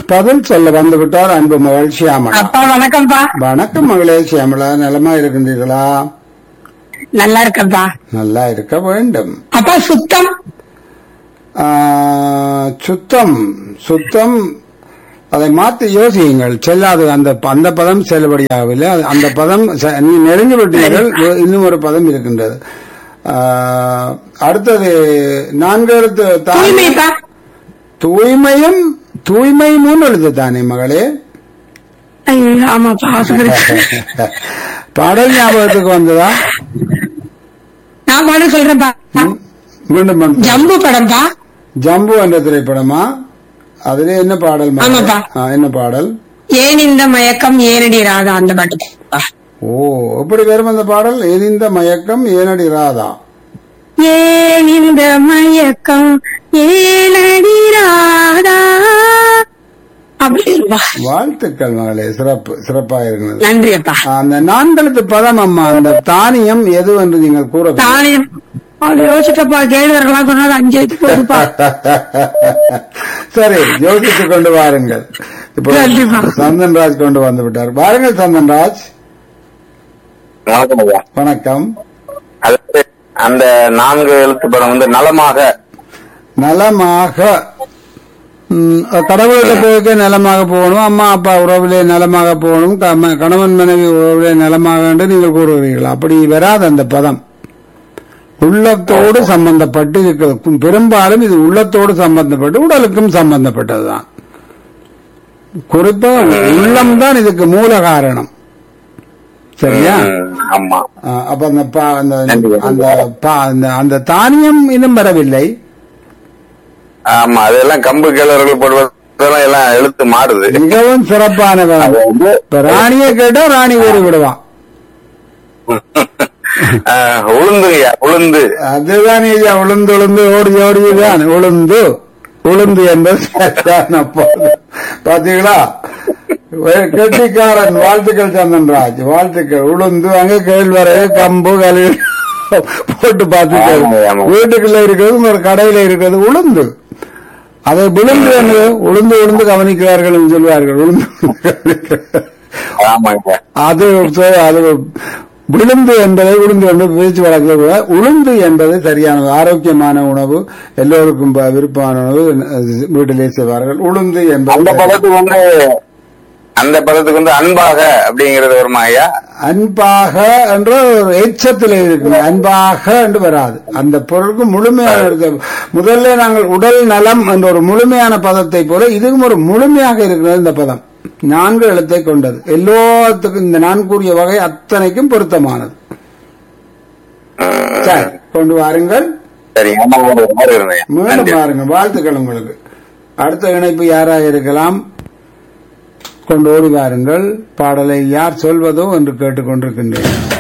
பதில் சொல்ல வந்து விட்டார் அன்பு மகள் சியாமளா அப்பா வணக்கம்ப்பா வணக்கம் மகளே சியாமளா நலமா இருக்கின்றீர்களா நல்லா இருக்கேன்ப்பா நல்லா இருக்க வேண்டும் அப்பா சுத்தம் ஆ, சுத்தம் சுத்தம் அதை மாத்தி யோசியுங்கள் செல்லாது அந்த அந்த பதம் செல்லுபடியாகவில்லை அது- அந்த பதம் ச- நீ நெருங்கி விட்டீர்கள் இன்னும் ஒரு பதம் இருக்கின்றது ஆ, அடுத்தது நான்கு எழுத்து தா- தூய்மைப்பா தூய்மையும் தூய்மை மூணு எழுத்து தானே மகளே ஐயோ, ஆமாப்பா சொல்லுங்க. பாடல் ஞாபகத்துக்கு வந்ததா நான் பாட சொல்றேன்ப்பா ம், மீண்டும் மீண்டும். ஜம்பு படம்ப்பா ஜம்பு என்ற திரைப்படமா அதுல என்ன பாடல் மகளே? ஆமாப்பா. ஆ, என்ன பாடல் ஏன் இந்த மயக்கம் ஏனடி ராதா அந்த பாட்டுப்பா ஓ எப்படி வரும் அந்த பாடல் எரிந்த மயக்கம் ஏனடி ராதா ஏன் இந்த மயக்கம் ஏனடி ராதா அப்படி இருப்பா வாழ்த்துக்கள் மகளே சிறப்பு சிறப்பாக இருக்கிறது நன்றி அப்பா அந்த நான்கெழுத்து பதம் அம்மா அந்த தானியம் எது என்று நீங்கள் கூற தானே அது யோசிச்சப்பா கேழ்வரலாம் சொன்னது அஞ்சு எடுத்து போடுப்பா சரி யோசித்துக் கொண்டு வாருங்கள் இப்போ கண்டிப்பா. சந்தன்ராஜ் கொண்டு வந்து விட்டார் வாருங்கள் சந்தன்ராஜ் வணக்கம் ஐயா வணக்கம் அதாவது அந்த நான்கு எழுத்து படம் வந்து நலமாக நலமாக ம், கடவுள்கிட்ட போய்க்க நலமாக போகணும் அம்மா அப்பா உறவிலே நலமாக போகணும் கம- கணவன் மனைவி உறவிலே நலமாக என்று நீங்கள் கூறுகிறீர்கள் அப்படி வராது அந்த பதம் உள்ளத்தோடு சம்பந்தப்பட்டு இருக்கிறது பெரும்பாலும் இது உள்ளத்தோடு சம்பந்தப்பட்டு உடலுக்கும் சம்பந்தப்பட்டதுதான் குறிப்பா உள்ளம்தான் இதுக்கு மூல காரணம் சரியா ம், ஆமா ஆ, அப்ப அந்த பா- அந்த நன்றி. அந்த பா- அந்த- அந்த தானியம் இன்னும் வரவில்லை ஆமா அதெல்லாம் கம்பு கிளறுகள் போடுவதெல்லாம் எல்லாம் எழுத்து மாறுது மிகவும் சிறப்பான அது பதம் வந்து இப்ப ராணியை கேட்டா ராணி ஊறி விடுவான் ஆஹ், உளுந்துங்கய்யா உளுந்து அதுதான் ஐயா உளுந்து உளுந்து ஓடி ஓடிதான் உளுந்து உளுந்து என்பது சரியான பதம். பாத்தீங்களா வே- கெட்டிக்காரன் வாழ்த்துக்கள் சந்தன்ராஜ் வாழ்த்துக்கள் உளுந்து அங்க கேழ்வரை கம்பு கழி போட்டு பார்த்துட்டு ஆமா, ஆமா. வீட்டுக்குள்ள இருக்கிறது ஒரு கடையில இருக்கிறது உளுந்து அதை விழுந்து என்று உளுந்து உளுந்து கவனிக்கிறார்கள் என்று சொல்வார்கள் உளுந்து உளுந்து கவனிக்கிறார்கள். ஆமாங்க அது சோ- அது விழுந்து என்பதை உளுந்து என்று பேச்சு வழக்கில் கூட உளுந்து என்பது சரியானது ஆரோக்கியமான உணவு எல்லோருக்கும் ப- விருப்பமான உணவு அஹ், வீட்டிலே செய்வார்கள் உளுந்து அந்த என்பது பதத்துக்கு வந்து அந்த பதத்துக்கு வந்து அன்பாக அப்படிங்கறது வருமா ஐயா அன்பாக என்ற ஒரு எச்சத்தில் இருக்கு அன்பாக என்று வராது அந்த பொருளுக்கு முழுமையான இருக்கு. முதல்ல நாங்கள் உடல் நலம் என்ற ஒரு முழுமையான பதத்தை போல இதுவும் ஒரு முழுமையாக இருக்கிறது இந்த பதம் நான்கு எழுத்தை கொண்டது எல்லாத்துக்கும் இந்த நான் கூறிய வகை அத்தனைக்கும் பொருத்தமானது சரி கொண்டு வாருங்கள் சரி ஆமா ஒரு மாதிரி இருந்தேன் மீண்டும் பாருங்க வாழ்த்துக்கள் உங்களுக்கு அடுத்த இணைப்பு யாராக இருக்கலாம் கொண்டு ஓடி வாருங்கள் பாடலை யார் சொல்வதோ என்று கேட்டுக்கொண்டிருக்கின்றேன்